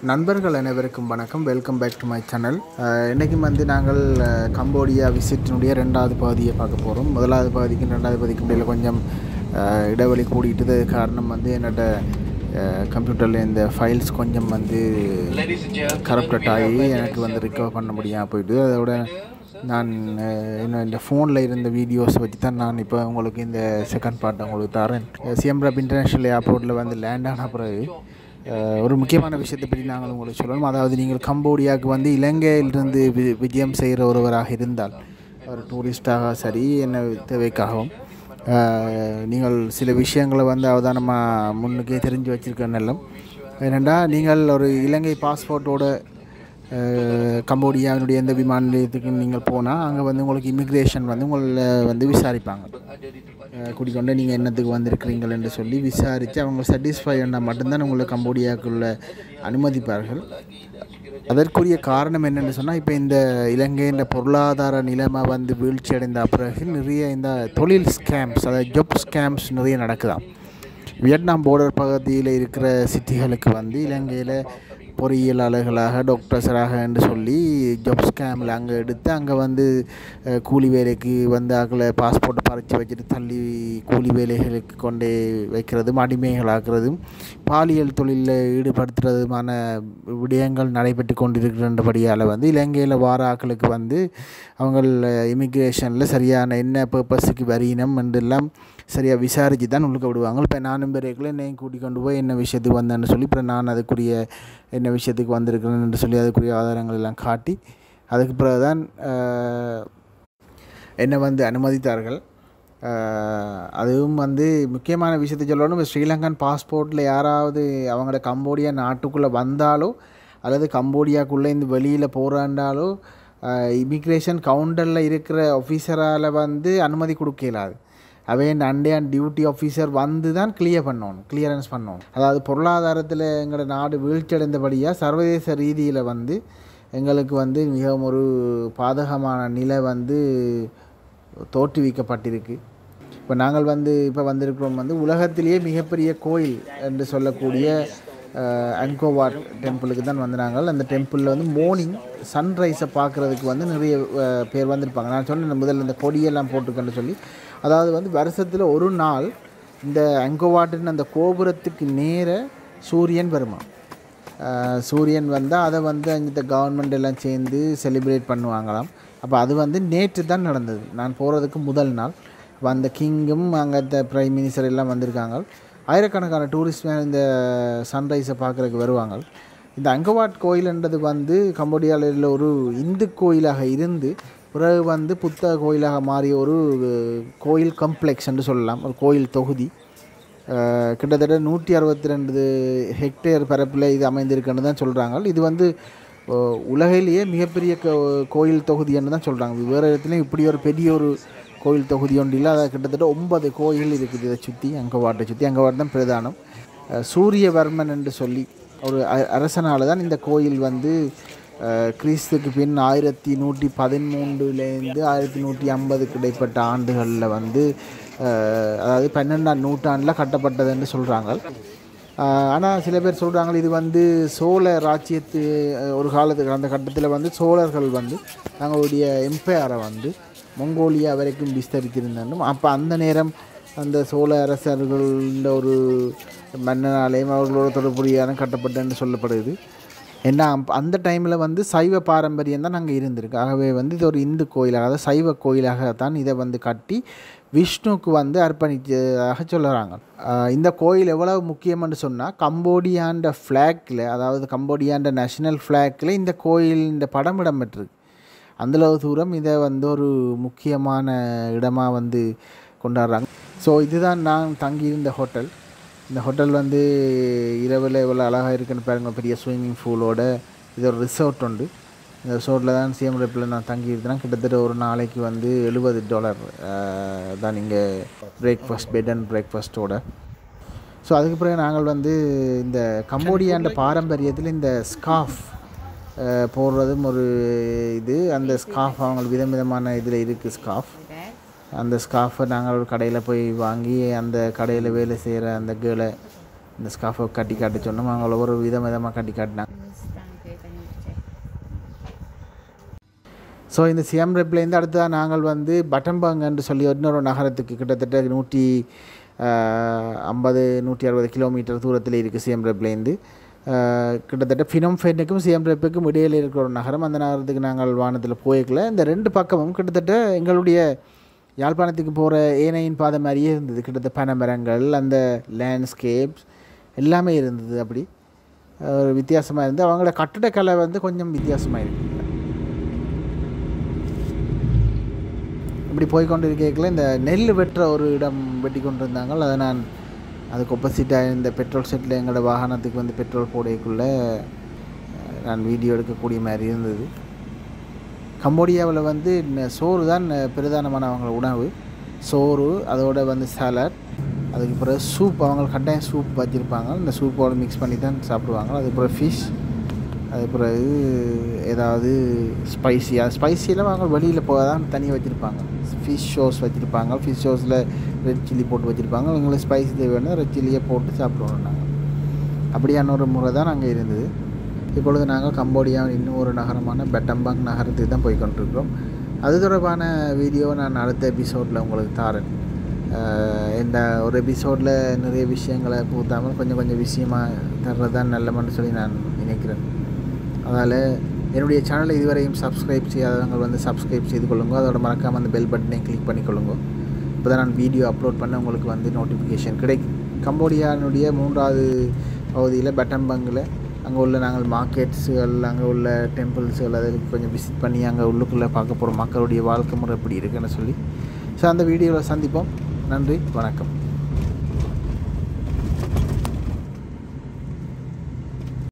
நண்பர்கள் அனைவருக்கும் வணக்கம் welcome back to my channel இன்றைக்கும் வந்து நாங்கள் அஹ், கம்போடியா விசிட்டினுடைய ரெண்டாவது பகுதியை பார்க்க போகிறோம் முதலாவது பகுதிக்கும் ரெண்டாவது பகுதிக்கும் இடையில கொஞ்சம் அஹ், இடைவெளி கூடிட்டது காரணம் வந்து என்னோட கம்ப்யூட்டரில் இந்த ஃபைல்ஸ் கொஞ்சம் வந்து கரப்டட் ஆகி எனக்கு வந்து ரிகவர் பண்ண முடியாமல் போயிட்டு அதோட நான் அஹ், இன்னும் இந்த ஃபோனில் இருந்த வீடியோஸ் வச்சு தான் நான் இப்போ உங்களுக்கு இந்த செகண்ட் பார்ட் உங்களுக்கு தரேன் சிஎம்ரப் இன்டர்நேஷ்னல் ஏர்போர்ட்டில் வந்து லேண்ட் ஆன பிறகு அஹ், ஒரு முக்கியமான விஷயத்தை பற்றி நாங்கள் உங்களுக்கு சொல்லணும் அதாவது நீங்கள் கம்போடியாவுக்கு வந்து இலங்கையிலிருந்து வி விஜயம் செய்கிற ஒருவராக இருந்தால் ஒரு டூரிஸ்டாக சரி என்ன தேவைக்காகவும் அஹ், நீங்கள் சில விஷயங்களை வந்து அவதானமாக முன்னுக்கே தெரிஞ்சு வச்சுருக்க நல்லம் ஏனெண்டா நீங்கள் ஒரு இலங்கை பாஸ்போர்ட்டோட அஹ், கம்போடியாவினுடைய எந்த விமான நிலையத்துக்கு நீங்கள் போனால் அங்கே வந்து உங்களுக்கு இமிக்ரேஷன் வந்து உங்களை வந்து விசாரிப்பாங்க அஹ், கூட்டிக்கொண்டு நீங்கள் என்னத்துக்கு வந்திருக்கிறீங்கள் என்று சொல்லி விசாரித்து அவங்க சாட்டிஸ்ஃபை பண்ணால் மட்டும்தான் உங்களை கம்போடியாவுக்குள்ள அனுமதிப்பார்கள் அதற்குரிய காரணம் என்னென்னு சொன்னால் இப்போ இந்த இலங்கையின் பொருளாதார நிலைமை வந்து வீழ்ச்சி அடைந்த பிறகு நிறைய இந்த தொழில் ஸ்கேம்ஸ் அதாவது ஜாப் ஸ்கேம்ஸ் நிறைய நடக்குதாம் வியட்நாம் போர்டர் பகுதியில் இருக்கிற சிட்டிகளுக்கு வந்து இலங்கையில் பொறியியலாளர்களாக டாக்டர்ஸராக என்று சொல்லி ஜாப் ஸ்கேமில் அங்கே எடுத்து அங்கே வந்து அஹ், கூலி வேலைக்கு வந்து அங்கே பாஸ்போர்ட்டை பறித்து வச்சுட்டு தள்ளி கூலி வேலைகளுக்கு கொண்டே வைக்கிறதும் அடிமைகளாக்குறதும் பாலியல் தொழிலில் ஈடுபடுத்துறதுமான விடயங்கள் நடைபெற்று கொண்டிருக்கின்றபடியால் வந்து இலங்கையில் வார ஆட்களுக்கு வந்து அவங்க இமிக்ரேஷனில் சரியான என்ன பர்பஸுக்கு வரினம் என்றெல்லாம் சரியாக விசாரித்து தான் உள்ளுக்க விடுவாங்க இப்போ நானும் பிறகுல என்னையும் கூட்டிக் கொண்டு போய் என்ன விஷயத்துக்கு வந்தேன்னு சொல்லி அப்புறம் நான் அதுக்குரிய என்ன விஷயத்துக்கு வந்திருக்கிறேன்னு சொல்லி அதுக்குரிய ஆதாரங்கள் எல்லாம் காட்டி அதுக்கு பிறகு தான் என்னை வந்து அனுமதித்தார்கள் ஆஹ், அதுவும் வந்து முக்கியமான விஷயத்தை சொல்லணும் ஸ்ரீலங்கன் பாஸ்போர்ட்டில் யாராவது அவங்களோட கம்போடியா நாட்டுக்குள்ளே வந்தாலோ அல்லது கம்போடியாக்குள்ளே இந்த வெளியில் போகிறாண்டாலோ இமிக்ரேஷன் கவுண்டரில் இருக்கிற ஆஃபீஸரால் வந்து அனுமதி கொடுக்க இயலாது அவன் அண்டே அண்ட் டியூட்டி ஆஃபீஸர் வந்து தான் கிளியர் பண்ணணும் கிளியரன்ஸ் பண்ணணும் அதாவது பொருளாதாரத்தில் எங்களோட நாடு வீழ்ச்சியடைந்தபடியாக சர்வதேச ரீதியில் வந்து எங்களுக்கு வந்து மிகவும் ஒரு பாதகமான நிலை வந்து தோற்றுவிக்கப்பட்டிருக்கு இப்போ நாங்கள் வந்து இப்போ வந்திருக்கிறோம் வந்து உலகத்திலேயே மிகப்பெரிய கோயில் என்று சொல்லக்கூடிய அன்கோவாட் டெம்பிளுக்கு தான் வந்து நாங்கள் அந்த டெம்பிளில் வந்து மார்னிங் சன்ரைஸை பார்க்குறதுக்கு வந்து நிறைய அஹ், பேர் வந்திருப்பாங்க நான் சொன்னேன் முதல்ல இந்த கொடியெல்லாம் போட்டுக்கன்னு சொல்லி அதாவது வந்து வருஷத்தில் ஒரு நாள் இந்த அங்கோவாட்டின் அந்த கோபுரத்துக்கு நேர சூரியன் வருமா ஆஹ் சூரியன் வந்தால் அதை வந்து இந்த கவர்மெண்ட் எல்லாம் சேர்ந்து செலிப்ரேட் பண்ணுவாங்களாம் அப்போ அது வந்து நேற்று தான் நடந்தது நான் போகிறதுக்கு முதல் நாள் அப்ப அந்த கிங்கும் அங்கே பிரைம் மினிஸ்டர் எல்லாம் வந்திருக்காங்க ஆயிரக்கணக்கான டூரிஸ்ட் இந்த சன்ரைஸை பார்க்குறதுக்கு வருவாங்க இந்த அங்கவாட் கோயில்ன்றது வந்து கம்போடியாவில் ஒரு இந்து கோயிலாக இருந்து பிறகு வந்து புத்தக கோயிலாக மாறிய ஒரு அஹ், கோயில் காம்ப்ளெக்ஸ் என்று சொல்லலாம் ஒரு கோயில் தொகுதி அஹ், கிட்டத்தட்ட நூற்றி அறுபத்தி ரெண்டு ஹெக்டேர் பரப்பில் இது அமைந்திருக்குன்னு தான் சொல்கிறாங்க இது வந்து அஹ், உலகிலேயே மிகப்பெரிய கோ- கோயில் தொகுதின்னு தான் சொல்கிறாங்க வேறு இடத்துலையும் இப்படி ஒரு பெரிய ஒரு கோயில் தொகுதி ஒன்று இல்லை அது கிட்டத்தட்ட ஒன்பது கோயில் இருக்குது இதை சுற்றி அங்கவாட்டை சுற்றி அங்கவாட்டு தான் பிரதானம் அஹ், சூரியவர்மன் என்று சொல்லி ஒரு அ- அரசனால தான் இந்த கோயில் வந்து அஹ், கிறிஸ்துக்கு பின் ஆயிரத்தி நூற்றி பதிமூன்றுலேருந்து ஆயிரத்தி நூற்றி ஐம்பதுக்கு இடைப்பட்ட ஆண்டுகளில் வந்து அஹ், அதாவது பன்னெண்டாம் நூற்றாண்டில் கட்டப்பட்டதுன்னு சொல்கிறாங்க ஆனால் சில பேர் சொல்கிறாங்க இது வந்து சோழ ராஜ்யத்து அஹ், ஒரு காலத்துக்கு அந்த கட்டத்தில் வந்து சோழர்கள் வந்து தங்களுடைய எம்பையரை வந்து மங்கோலியா வரைக்கும் விஸ்தரித்திருந்தாலும் அப்போ அந்த நேரம் அந்த சோழ அரசர்கள ஒரு மன்னனாலேயும் அவர்களோட தொடர்புடையான கட்டப்பட்டன்னு சொல்லப்படுது ஏன்னா அப்ப- அந்த டைமில் வந்து சைவ பாரம்பரியம் தான் அங்கே இருந்திருக்கு ஆகவே வந்து இது ஒரு இந்து கோயிலாக அதாவது சைவ கோயிலாகத்தான் இதை வந்து கட்டி விஷ்ணுவுக்கு வந்து அர்ப்பணித்ததாக சொல்லுறாங்க ஆஹ் இந்த கோயில் எவ்வளவு முக்கியம்னு சொன்னால் கம்போடியாண்ட ஃப்ளாக்ல அதாவது கம்போடியாண்ட நேஷனல் ஃப்ளாக்ல இந்த கோயில் இந்த படம் இடம்பெற்றிருக்கு அந்தளவு தூரம் இதை வந்து ஒரு முக்கியமான இடமாக வந்து கொண்டாடுறாங்க ஸோ இதுதான் நான் தங்கியிருந்த ஹோட்டல் இந்த ஹோட்டல் வந்து இரவில் எவ்வளோ அழகாக இருக்குன்னு பாருங்கள் பெரிய ஸ்விம்மிங் பூலோட இது ஒரு ரிசார்ட் உண்டு இந்த ரிசார்ட்டில் தான் சிஎம் ரெப்பில் நான் தங்கியிருந்தேன் கிட்டத்தட்ட ஒரு நாளைக்கு வந்து எழுபது டாலர் தான் இங்கே பிரேக்ஃபாஸ்ட் பெட் அண்ட் பிரேக்ஃபாஸ்ட்டோட ஸோ அதுக்கு பிறகு நாங்கள் வந்து இந்த கம்போடியாண்ட பாரம்பரியத்தில் இந்த ஸ்காஃப் போடுறதும் ஒரு இது அந்த ஸ்காஃப் அவங்களுக்கு விதம் விதமான இதில் இருக்குது ஸ்காஃப் அந்த ஸ்காஃபை நாங்கள் ஒரு கடையில் போய் வாங்கி அந்த கடையில் வேலை செய்கிற அந்த கேளை இந்த ஸ்காஃபை கட்டி காட்ட சொன்னோம் அவங்க ஒரு விதம் விதமாக கட்டி காட்டினாங்க ஸோ இந்த சிஎம் ரெப்லேருந்து அடுத்ததாக நாங்கள் வந்து பட்டம்பாங் என்று சொல்லி இன்னொரு நகரத்துக்கு கிட்டத்தட்ட நூற்றி ஐம்பது நூற்றி அறுபது கிலோமீட்டர் தூரத்தில் இருக்குது சிஎம் ரெப்லேருந்து கிட்டத்தட்ட ஃபினம்ஃபெனுக்கும் சிஎம் ரெப்புக்கும் இடையில் இருக்கிற ஒரு நகரம் அந்த நகரத்துக்கு நாங்கள் வானத்தில் போய்க்கல இந்த ரெண்டு பக்கமும் கிட்டத்தட்ட எங்களுடைய யாழ்ப்பாணத்துக்கு போகிற ஏனையின் பாதை மாதிரியே இருந்தது கிட்டத்தட்ட பனைமரங்கள் அந்த லேண்ட்ஸ்கேப்ஸ் எல்லாமே இருந்தது அப்படி ஒரு வித்தியாசமாக இருந்து அவங்களோட கட்டடக்கலை வந்து கொஞ்சம் வித்தியாசமாக இருக்குது இப்படி போய் கொண்டு இருக்கல இந்த நெல் வெட்டுற ஒரு இடம் வெட்டி கொண்டு இருந்தாங்க அதை நான் அதுக்கு ஒப்போசிட்டாக இந்த பெட்ரோல் செட்டில் எங்களோட வாகனத்துக்கு வந்து பெட்ரோல் போடையக்குள்ளே நான் வீடியோ எடுக்கக்கூடிய மாதிரி இருந்தது கம்போடியாவில் வந்து ந- சோறு தான் பிரதானமான அவங்க உணவு சோறு அதோட வந்து சாலட் அதுக்கு பிறகு சூப் அவங்க கட்டாயம் சூப் வச்சுருப்பாங்க இந்த சூப்போட மிக்ஸ் பண்ணி தான் சாப்பிடுவாங்க அதுக்கு பிறகு ஃபிஷ் அது பிறகு ஏதாவது ஸ்பைசியாக ஸ்பைசியெல்லாம் அவங்க வெளியில் போக தான் தனியாக வச்சுருப்பாங்க ஃபிஷ் ஷோஸ் வச்சுருப்பாங்க ஃபிஷ் ஷோஸில் ரெட் சில்லி போட்டு வச்சுருப்பாங்க எங்களுக்கு ஸ்பைசி தேவையான ரெட் சில்லியை போட்டு சாப்பிடுவோம் நாங்கள் அப்படியான ஒரு முறை தான் அங்கே இருந்தது இப்பொழுது நாங்கள் கம்போடியாவின் இன்னும் ஒரு நகரமான பெட்டம்பாங் நகரத்துக்கு தான் போய் கொண்டிருக்கிறோம் அது தொடர்பான வீடியோ நான் அடுத்த எபிசோடில் உங்களுக்கு தாரேன் அஹ் இந்த ஒரு எபிசோடில் நிறைய விஷயங்களை பூத்தாமல் கொஞ்சம் கொஞ்சம் விஷயமாக தர்றது தான் நல்லமன்னு சொல்லி நான் நினைக்கிறேன் அதனால் என்னுடைய சேனலை இதுவரையும் சப்ஸ்கிரைப் செய்யாதவங்க வந்து சப்ஸ்கிரைப் செய்து கொள்ளுங்க அதோட மறக்காமல் அந்த பெல் பட்டனை கிளிக் பண்ணிக்கொள்ளுங்க இப்போ தான் நான் வீடியோ அப்லோட் பண்ண உங்களுக்கு வந்து நோட்டிஃபிகேஷன் கிடைக்கும் கம்போடியானுடைய மூன்றாவது பகுதியில் பெட்டம்பங்கில் அங்கே உள்ள நாங்கள் மார்க்கெட்ஸுகள் அங்கே உள்ள டெம்பிள்ஸுகள் அதில் கொஞ்சம் விசிட் பண்ணி அங்கே உள்ளுக்குள்ளே பார்க்க போகிறோம் மக்களுடைய வாழ்க்கை முறை எப்படி இருக்குன்னு சொல்லி ஸோ அந்த வீடியோவில் சந்திப்போம் நன்றி வணக்கம்